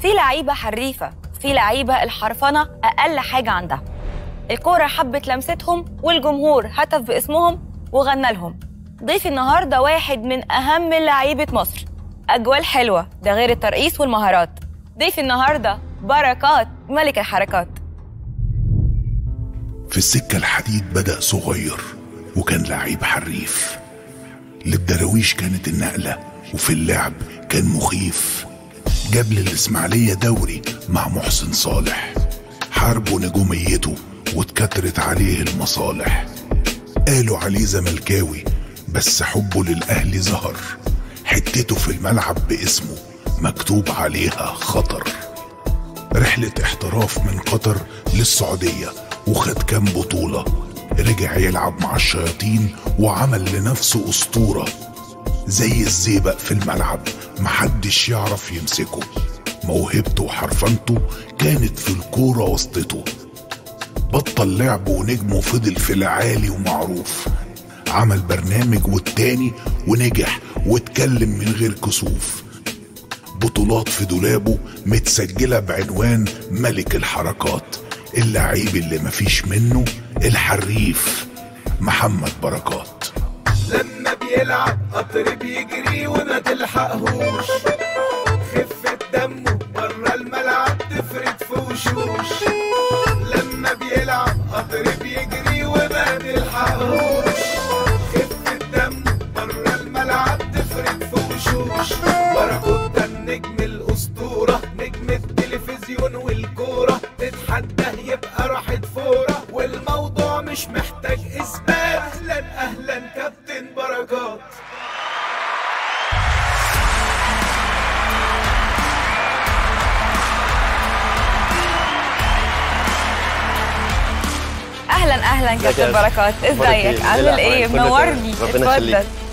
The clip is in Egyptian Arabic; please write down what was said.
في لعيبة حريفة في لعيبة الحرفنة أقل حاجة عندها الكورة حبت لمستهم والجمهور هتف باسمهم وغنى لهم ضيفي النهاردة واحد من أهم لعيبة مصر أجوال حلوة ده غير الترقيص والمهارات ضيفي النهاردة بركات ملك الحركات في السكة الحديد بدأ صغير وكان لعيب حريف للدراويش كانت النقلة وفي اللعب كان مخيف جاب للإسماعيلية دوري مع محسن صالح حاربوا نجوميته واتكترت عليه المصالح قالوا عليه زملكاوي بس حبه للأهلي ظهر حتته في الملعب باسمه مكتوب عليها خطر رحلة احتراف من قطر للسعودية وخد كام بطولة رجع يلعب مع الشياطين وعمل لنفسه أسطورة زي الزيبق في الملعب محدش يعرف يمسكه موهبته وحرفنته كانت في الكورة وسطته بطل لعب ونجمه فضل في العالي ومعروف عمل برنامج والتاني ونجح واتكلم من غير كسوف بطولات في دولابه متسجلة بعنوان ملك الحركات اللعيب اللي مفيش منه الحريف محمد بركات لما بيلعب قطر بيجري وما تلحقهوش خفة دمه بره الملعب تفرد في وشوش لما بيلعب قطر بيجري وما تلحقهوش خفة دمه بره الملعب تفرد في وشوش بركوت ده النجم الأسطورة نجم التلفزيون والكورة تتحداه يبقى راحت فورة والموضوع مش محتاج إثبات أهلا أهلا كابتن بركات أهلا أهلا ازيك يا كابتن أسر؟ بركات أخبارك إيه؟ ازيك عامل الأخبار؟ ايه كله تمام. منورني ربنا يخليك. اتفضل